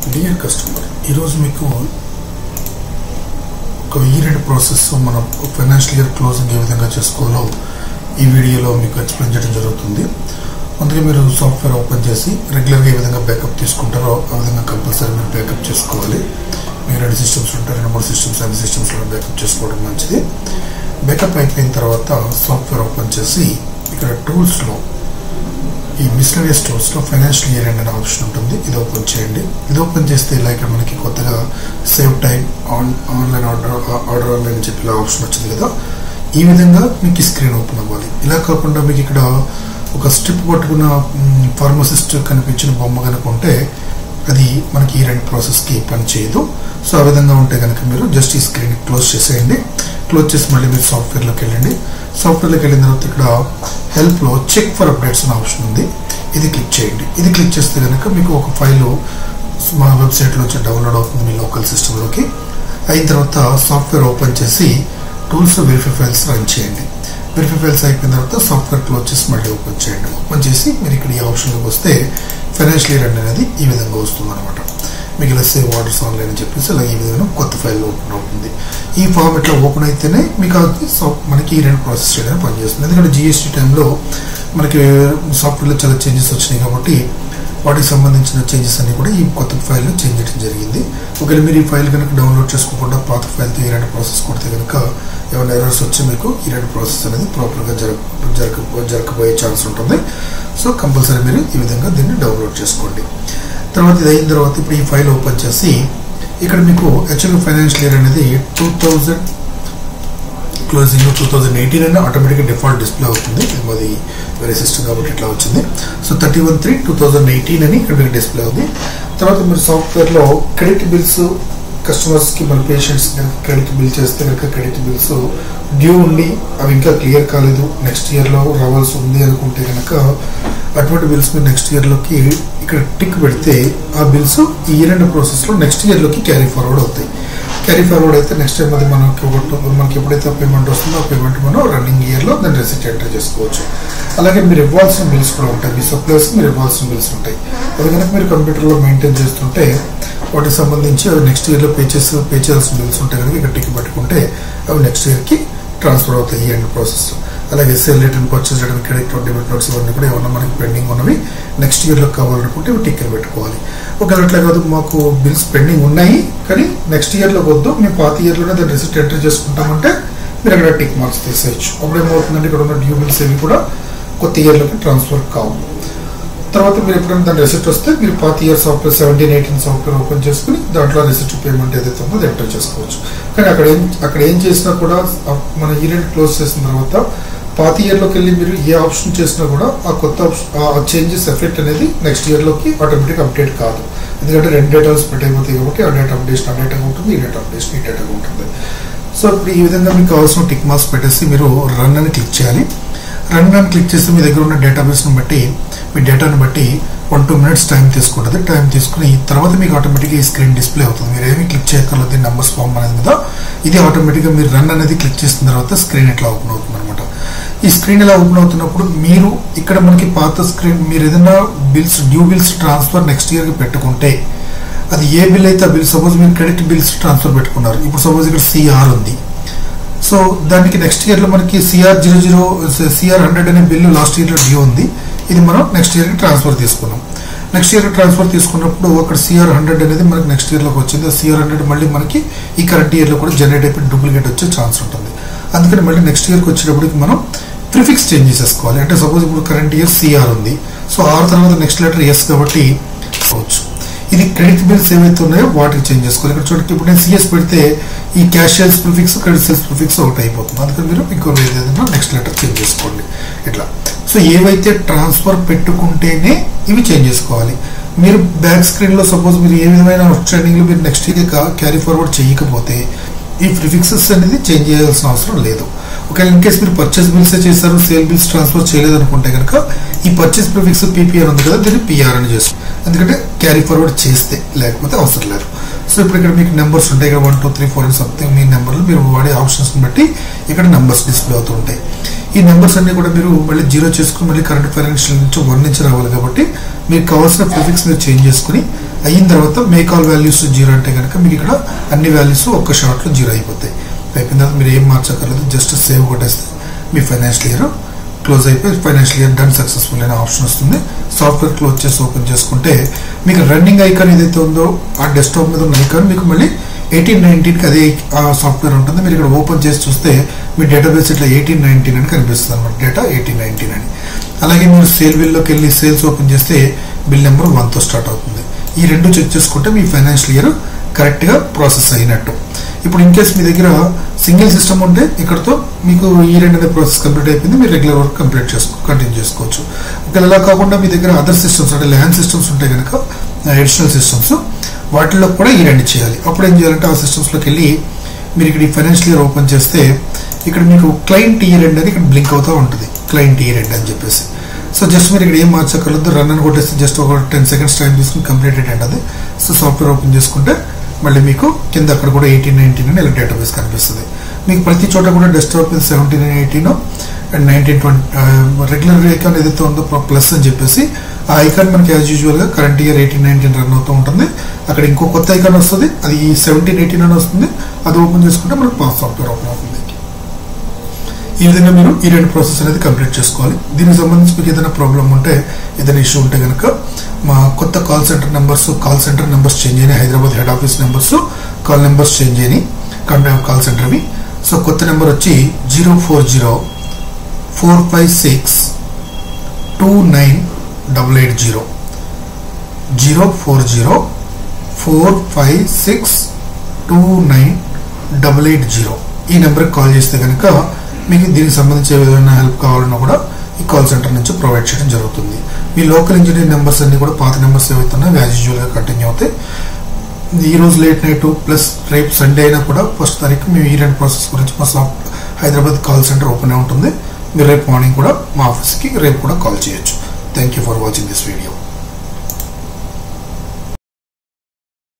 dear customer ఈరోజు మీకు ఒక ఇయర్ ఎండ్ ప్రాసెస్ మనం ఫైనాన్షియల్ ఇయర్ క్లోజింగ్ ఏ విధంగా చేసుకోవాలో ఈ వీడియోలో మీకు ఎక్స్ప్లెయిన్ చేయడం జరుగుతుంది అందుకే మీరు సాఫ్ట్వేర్ ఓపెన్ చేసి రెగ్యులర్గా ఏ విధంగా బ్యాకప్ తీసుకుంటారో ఆ విధంగా కంపల్సరీ మీరు బ్యాకప్ చేసుకోవాలి మీరు రెండు సిస్టమ్స్ ఉంటారు రెండు మూడు సిస్టమ్స్ అన్ని సిస్టమ్స్లో బ్యాకప్ చేసుకోవడం మంచిది బ్యాకప్ అయిపోయిన తర్వాత సాఫ్ట్వేర్ ఓపెన్ చేసి ఇక్కడ టూల్స్లో ఈ మిస్లరీస్ టూల్స్లో ఫైనాన్షియల్ ఇయర్ ఎండ్ అనే ఆప్షన్ ఉంటుంది ఇది ఓపెన్ చేయండి ఇది ఓపెన్ చేస్తే ఇలా ఇక్కడ మనకి కొత్తగా save time on online order order online అని చెప్పి ఇలా ఆప్షన్ వచ్చింది కదా ఈ విధంగా మీకు ఈ స్క్రీన్ ఓపెన్ అవ్వాలి ఇలా కాకుండా మీకు ఇక్కడ ఒక స్ట్రిప్ పట్టుకున్న ఫార్మసిస్ట్ కనిపించిన బొమ్మ కనుక ఉంటే అది మనకి ఈ రెండు ప్రాసెస్కి పని చేయదు సో ఆ విధంగా ఉంటే కనుక మీరు జస్ట్ ఈ స్క్రీన్ క్లోజ్ చేసేయండి క్లోజ్ చేసి మళ్ళీ మీరు సాఫ్ట్వేర్లోకి వెళ్ళండి సాఫ్ట్వేర్లోకి వెళ్ళిన తర్వాత ఇక్కడ హెల్ప్లో చెక్ ఫర్ అప్డేట్స్ అనే ఆప్షన్ ఉంది ఇది క్లిక్ చేయండి ఇది క్లిక్ చేస్తే కనుక మీకు ఒక ఫైల్ మా వెబ్సైట్లో వచ్చి డౌన్లోడ్ అవుతుంది మీ లోకల్ సిస్టంలోకి అయిన తర్వాత సాఫ్ట్వేర్ ఓపెన్ చేసి టూల్స్ వెరిఫై ఫైల్స్ రన్ చేయండి వెరిఫై ఫైల్స్ అయిపోయిన తర్వాత సాఫ్ట్వేర్ క్లోజ్ చేసి మళ్ళీ ఓపెన్ చేయండి ఓపెన్ చేసి మీరు ఇక్కడ ఈ ఆప్షన్లోకి వస్తే ఫైనాన్షియల్ ఇయర్ అనేది ఈ విధంగా వస్తుంది అనమాట మీకు ఇలా సేవ్ ఆర్డర్స్ ఆన్లైన్ అని చెప్పేసి ఇలా ఈ విధంగా కొత్త ఫైల్ ఓపెన్ అవుతుంది ఈ ఫామ్ ఇట్లా ఓపెన్ అయితేనే మీకు అది సో- మనకి ఈ రెండు ప్రాసెస్ చేయడానికి పనిచేస్తుంది ఎందుకంటే జిఎస్టీ టైంలో మనకి సాఫ్ట్వేర్లో చాలా చేంజెస్ వచ్చినాయి కాబట్టి వాటికి సంబంధించిన చేంజెస్ అన్ని కూడా ఈ కొత్త ఫైల్లో చేంజ్ చేయడం జరిగింది ఒకవేళ మీరు ఈ ఫైల్ కనుక డౌన్లోడ్ చేసుకోకుండా పాత ఫైల్తో ఈ రెండు ప్రాసెస్ కొడితే కనుక ఏమైనా ఎర్రర్స్ వచ్చి మీకు ఈ రెండు ప్రాసెస్ అనేది ప్రాపర్గా జరగ జరగ జరగబోయే ఛాన్స్ ఉంటుంది సో కంపల్సరీ మీరు ఈ విధంగా దీన్ని డౌన్లోడ్ చేసుకోండి తర్వాత ఇది అయిన తర్వాత ఇప్పుడు ఈ ఫైల్ ఓపెన్ చేసి ఇక్కడ మీకు యాక్చువల్గా ఫైనాన్షియల్ ఇయర్ అనేది two thousand closing two thousand eighteen అని ఆటోమేటిక్గా డిఫాల్ట్ డిస్ప్లే అవుతుంది ఇది మాది వేరే సిస్టమ్ కాబట్టి ఇట్లా వచ్చింది so thirty one three two thousand eighteen అని ఇక్కడ మీకు డిస్ప్లే అవుతుంది తర్వాత మీరు సాఫ్ట్వేర్లో క్రెడిట్ బిల్స్ కస్టమర్స్కి మన పేషెంట్స్ క్రెడిట్ బిల్ చేస్తే కనుక క్రెడిట్ బిల్స్ డ్యూ ఉండి అవి ఇంకా క్లియర్ కాలేదు నెక్స్ట్ ఇయర్లో రావాల్సి ఉంది అనుకుంటే కనుక అటువంటి బిల్స్ మీరు నెక్స్ట్ ఇయర్లోకి ఇక్కడ టిక్ పెడితే ఆ బిల్స్ ఈ ఇయర్ అండ్ ప్రాసెస్లో నెక్స్ట్ ఇయర్లోకి క్యారీ ఫార్వర్డ్ అవుతాయి క్యారీ ఫార్వర్డ్ అయితే నెక్స్ట్ టైం అది మనకి ఒకటి మనకి ఎప్పుడైతే పేమెంట్ వస్తుందో ఆ పేమెంట్ మనం రన్నింగ్ ఇయర్లో దాన్ని రెసిట్ ఎంటర్ చేసుకోవచ్చు అలాగే మీరు ఇవ్వాల్సిన బిల్స్ కూడా ఉంటాయి మీ సప్లైస్ మీరు ఇవ్వాల్సిన బిల్స్ ఉంటాయి అవి కనుక మీరు కంప్యూటర్లో మెయింటైన్ చేస్తుంటే వాటికి సంబంధించి అవి నెక్స్ట్ ఇయర్లో పే చేసి పే చేయాల్సిన బిల్స్ ఉంటాయి కనుక ఇక్కడ టిక్ పెట్టుకుంటే అవి నెక్స్ట్ ఇయర్కి ట్రాన్స్ఫర్ అవుతాయి ఈ ఎండ్ ప్రాసెస్ అలాగే సెల్ రిటర్న్ పర్చేస్ చేయడం క్రెడిట్ నోట్ డెబిట్ నోట్స్ ఇవన్నీ కూడా ఏమన్నా మనకి పెండింగ్ ఉన్నవి నెక్స్ట్ ఇయర్లో కావాలనుకుంటే ఇవి టిక్ పెట్టుకోవాలి ఒకవేళ అట్లా కాదు మాకు బిల్స్ పెండింగ్ ఉన్నాయి కానీ నెక్స్ట్ ఇయర్లో వద్దు మేము పాత ఇయర్లోనే దాన్ని రిసిప్ట్ ఎంటర్ చేసుకుంటామంటే మీరు అక్కడ టిక్ మార్క్స్ తీసేయచ్చు అప్పుడు ఏమవుతుందంటే ఇక్కడ ఉన్న డ్యూ బిల్స్ ఏవి కూడా కొత్త ఇయర్లోకి ట్రాన్స్ఫర్ కావు తర్వాత మీరు ఎప్పుడైనా దాని రెసిప్ట్ వస్తే మీరు పాత year software seventeen eighteen software open చేసుకుని దాంట్లో రెసిప్ట్ పేమెంట్ ఏదైతే ఉందో అది ఎంటర్ చేసుకోవచ్చు కానీ అక్కడ ఏం అక్కడ ఏం చేసినా కూడా ఆ మన ఇయర్ ఎండ్ క్లోజ్ చేసిన తర్వాత పాత ఇయర్లోకి వెళ్ళి మీరు ఏ ఆప్షన్ చేసినా కూడా ఆ కొత్త ఆప్షన్ ఆ చేంజెస్ ఎఫెక్ట్ అనేది నెక్స్ట్ ఇయర్లోకి ఆటోమేటిక్ అప్డేట్ కాదు ఎందుకంటే రెండు డేటాలు స్ప్రెడ్ అయిపోతాయి కాబట్టి ఆ డేటా అప్డేషన్ ఆ డేటాగా ఉంటుంది ఈ డేటా అప్డేషన్ ఈ డేటాగా ఉంటుంది సో ఇప్పుడు ఈ విధంగా మీకు కావాల్సిన టిక్ మార్క్స్ పెట్టేసి మీరు రన్ అని క్లిక్ చేయాలి రన్ అని క్లిక్ చేస్తే మీ దగ్గర ఉన్న డేటాబేస్ని బట్టి మీ డేటాను బట్టి వన్ టూ మినిట్స్ టైం తీసుకుంటుంది టైం తీసుకుని తర్వాత మీకు ఆటోమేటిక్గా ఈ స్క్రీన్ డిస్ప్లే అవుతుంది మీరు ఏమి క్లిక్ చేయక్కర్లేదు నెంబర్స్ ఫామ్ అనేది మీద ఇది ఆటోమేటిక్గా మీరు రన్ అనేది క్లిక్ చేసిన తర్వాత స్క్రీన్ ఇట్లా ఓపెన్ అవుతుంది అనమాట ఈ స్క్రీన్ ఇలా ఓపెన్ అవుతున్నప్పుడు మీరు ఇక్కడ మనకి పాత స్క్రీన్ మీరు ఏదైనా bills due bills transfer next ఇయర్కి పెట్టుకుంటే అది ఏ బిల్ అయితే ఆ బిల్ సపోజ్ మీరు క్రెడిట్ బిల్స్ ట్రాన్స్ఫర్ పెట్టుకున్నారు ఇప్పుడు సపోజ్ ఇక్కడ సిఆర్ ఉంది సో దానికి నెక్స్ట్ ఇయర్లో మనకి CR zero zero CR hundred అనే బిల్లు లాస్ట్ ఇయర్లో డ్యూ ఉంది ఇది మనం నెక్స్ట్ ఇయర్కి ట్రాన్స్ఫర్ తీసుకున్నాం నెక్స్ట్ ఇయర్ ట్రాన్స్ఫర్ తీసుకున్నప్పుడు అక్కడ సిఆర్ హండ్రెడ్ అనేది మనకి నెక్స్ట్ ఇయర్లోకి వచ్చింది ఆ సిఆర్ హండ్రెడ్ మళ్ళీ మనకి ఈ కరెంట్ ఇయర్లో కూడా జనరేట్ అయిపోయి డూప్లికేట్ వచ్చే ఛాన్స్ ఉంటుంది అందుకని మళ్ళీ నెక్స్ట్ ఇయర్కి వచ్చేటప్పటికి మనం ప్రిఫిక్స్ చేంజ్ చేసేసుకోవాలి అంటే సపోజ్ ఇప్పుడు కరెంట్ ఇయర్ సిఆర్ ఉంది సో ఆర్ తర్వాత నెక్స్ట్ లెటర్ ఎస్ కాబట్టి అవ్వచ్చు ఇది క్రెడిట్ బిల్స్ ఏవైతే ఉన్నాయో వాటికి చేంజ్ చేసుకోవాలి ఇక్కడ చూడండి ఇప్పుడు నేను సిఎస్ పెడితే ఈ cash sales prefix credit sales prefix ఒకటి అయిపోతుంది అందుకని మీరు ఇంకో ఏదైనా నెక్స్ట్ లెటర్ చేంజ్ చేసుకోండి ఇట్లా సో ఏవైతే ట్రాన్స్ఫర్ పెట్టుకుంటేనే ఇవి చేంజ్ చేసుకోవాలి మీరు బ్యాక్ స్క్రీన్లో సపోజ్ మీరు ఏ విధమైన అవుట్స్టాండింగ్లో మీరు నెక్స్ట్ ఇయర్ క్యారీ ఫార్వర్డ్ చేయకపోతే ఈ ప్రిఫిక్సెస్ అనేది చేంజ్ చేయాల్సిన అవసరం లేదు ఒకవేళ ఇన్ కేస్ మీరు పర్చేస్ బిల్స్ చేశారు సేల్ బిల్స్ ట్రాన్స్ఫర్ చేయలేదు అనుకుంటే కనుక ఈ పర్చేస్ ప్రిఫిక్స్ పీపీఆర్ ఉంది కదా దీన్ని పిఆర్ అని చేస్తాం ఎందుకంటే క్యారీ ఫార్వర్డ్ చేస్తే లేకపోతే అవసరం లేదు సో ఇప్పుడు ఇక్కడ మీకు నెంబర్స్ ఉంటాయి ఇక్కడ one two three four and something మీ నెంబర్లు మీరు వాడే ఆప్షన్స్ని బట్టి ఇక్కడ నెంబర్స్ డిస్ప్లే అవుతూ ఉంటాయి ఈ నెంబర్స్ అన్ని కూడా మీరు మళ్ళీ జీరో చేసుకుని మళ్ళీ కరెంట్ ఫైనాన్షియల్ నుంచి వన్ నుంచి రావాలి కాబట్టి మీకు కావాల్సిన ప్రిఫిక్స్ మీరు చేంజ్ చేసుకుని అయిన తర్వాత మేక్ ఆల్ వాల్యూస్ జీరో అంటే కనుక మీకు ఇక్కడ అన్ని వాల్యూస్ ఒక్క షాట్లో జీరో అయిపోతాయి అయిపోయిన తర్వాత మీరు ఏం మార్చక్కర్లేదు జస్ట్ సేవ్ కొట్టేస్తే మీ ఫైనాన్షియల్ ఇయర్ క్లోజ్ అయిపోయి ఫైనాన్షియల్ ఇయర్ డన్ సక్సెస్ఫుల్ అనే ఆప్షన్ వస్తుంది సాఫ్ట్వేర్ క్లోజ్ చేసి ఓపెన్ చేసుకుంటే మీకు రన్నింగ్ ఐకాన్ ఏదైతే ఉందో ఆ డెస్క్టాప్ మీద ఉన్న ఐకాన్ మీకు మళ్ళీ ఎయిటీన్ నైన్టీన్కి అదే ఆ సాఫ్ట్వేర్ ఉంటుంది మీరు ఇక్కడ ఓపెన్ చేసి చూస్తే మీ డేటాబేస్ ఇట్లా ఎయిటీన్ నైన్టీన్ అని కనిపిస్తుంది అనమాట డేటా ఎయిటీన్ నైన్టీన్ అని అలాగే మీరు సేల్ బిల్లోకి వెళ్ళి సేల్స్ ఓపెన్ చేస్తే బిల్ నెంబర్ వన్తో స్టార్ట్ అవుతుంది ఈ రెండు చెక్ చేసుకుంటే మీ ఫైనాన్షియల్ ఇయర్ కరెక్ట్గా ప్రాసెస్ అయినట్టు ఇప్పుడు ఇన్ కేస్ మీ దగ్గర సింగిల్ సిస్టమ్ ఉంటే ఇక్కడతో మీకు ఈ రెండు అనే ప్రాసెస్ కంప్లీట్ అయిపోయింది మీరు రెగ్యులర్ వర్క్ కంప్లీట్ చేసుకో కంటిన్యూ చేసుకోవచ్చు ఒకవేళ అలా కాకుండా మీ దగ్గర అదర్ సిస్టమ్స్ అంటే ల్యాండ్ సిస్టమ్స్ ఉంటాయి కనుక అడిషనల్ సిస్టమ్స్ వాటిల్లో కూడా ఈ రెండు చేయాలి అప్పుడు ఏం చేయాలంటే ఆ సిస్టమ్స్లోకి వెళ్ళి మీరు ఇక్కడ ఈ ఫైనాన్షియల్ ఇయర్ ఓపెన్ చేస్తే ఇక్కడ మీకు క్లయింట్ ఇయర్ ఎండ్ అని ఇక్కడ బ్లింక్ అవుతూ ఉంటుంది క్లయింట్ ఇయర్ ఎండ్ అని చెప్పేసి సో జస్ట్ మీరు ఇక్కడ ఏం మార్చక్కర్లేదు రన్ అని కొట్టేస్తే జస్ట్ ఒక టెన్ సెకండ్స్ టైం తీసుకుని కంప్లీటెడ్ అండి అది సో సాఫ్ట్వేర్ ఓపెన్ చేసుకుంటే మళ్ళీ మీకు కింద అక్కడ కూడా ఎయిటీన్ నైన్టీన్ అని ఇలా డేటాబేస్ కనిపిస్తుంది మీకు ప్రతి చోట కూడా డెస్క్టాప్ మీద seventeen eighteen and nineteen twenty regular icon ఏదైతే ఉందో ప్లస్ అని చెప్పేసి ఆ ఐకాన్ మనకి యాజ్ యూజువల్గా current year eighteen nineteen run అవుతూ ఉంటుంది అక్కడ ఇంకో కొత్త ఐకాన్ వస్తుంది అది ఈ సెవెంటీన్ ఎయిటీన్ అని వస్తుంది అది ఓపెన్ చేసుకుంటే మనకు పాస్ సాఫ్ట్వేర్ ఓపెన్ అవుతుంది ఈ విధంగా మీరు ఈ రెండు ప్రాసెస్ అనేది కంప్లీట్ చేసుకోవాలి దీనికి సంబంధించి మీకు ఏదైనా ప్రాబ్లం ఉంటే ఏదైనా ఇష్యూ ఉంటే కనుక మా కొత్త call center numbers call center numbers change అయినాయి Hyderabad head office numbers call numbers change అయినాయి కాల్ సెంటర్వి సో కొత్త నెంబర్ వచ్చి zero four zero four five six two nine double eight zero zero four zero four five six two nine double eight zero ఈ నెంబర్కి call చేస్తే కనుక మీకు దీనికి సంబంధించి ఏదైనా హెల్ప్ కావాలన్నా కూడా ఈ కాల్ సెంటర్ నుంచి ప్రొవైడ్ చేయడం జరుగుతుంది మీ లోకల్ ఇంజనీర్ నెంబర్స్ అన్ని కూడా పాత నెంబర్స్ ఏవైతే ఉన్నాయో యాజ్ యూజువల్గా కంటిన్యూ అవుతాయి ఈ రోజు లేట్ నైట్ ప్లస్ రేపు సండే అయినా కూడా ఫస్ట్ తారీఖు మేము ఈ రెండు ప్రాసెస్ గురించి మా soft Hyderabad call center open అయి ఉంటుంది మీరు రేపు మార్నింగ్ కూడా మా ఆఫీస్కి రేపు కూడా కాల్ చేయొచ్చు thank you for watching this video